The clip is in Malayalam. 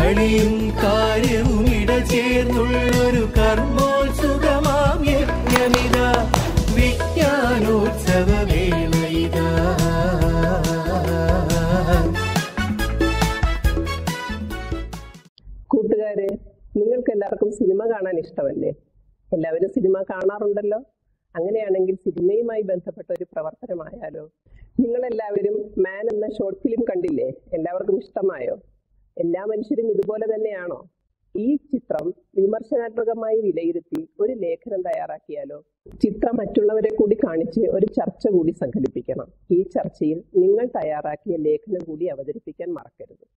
കളിയും കാര്യവും ഇടചേർന്നുള്ളൊരു കർമ്മോത്സുകമാം യജ്ഞമിത വിജ്ഞാനോത്സവ വേളയിതാ കൂട്ടുകാരെ നിങ്ങൾക്ക് എല്ലാവർക്കും സിനിമ കാണാൻ ഇഷ്ടമല്ലേ എല്ലാവരും സിനിമ കാണാറുണ്ടല്ലോ അങ്ങനെയാണെങ്കിൽ സിനിമയുമായി ബന്ധപ്പെട്ട ഒരു പ്രവർത്തനമായാലോ നിങ്ങൾ എല്ലാവരും മാൻ എന്ന ഷോർട്ട് ഫിലിം കണ്ടില്ലേ എല്ലാവർക്കും ഇഷ്ടമായോ എല്ലാ മനുഷ്യരും ഇതുപോലെ തന്നെയാണോ ഈ ചിത്രം വിമർശനാത്മകമായി വിലയിരുത്തി ഒരു ലേഖനം തയ്യാറാക്കിയാലോ ചിത്രം മറ്റുള്ളവരെ കൂടി കാണിച്ച് ഒരു ചർച്ച കൂടി സംഘടിപ്പിക്കണം ഈ ചർച്ചയിൽ നിങ്ങൾ തയ്യാറാക്കിയ ലേഖനം കൂടി അവതരിപ്പിക്കാൻ മറക്കരുത്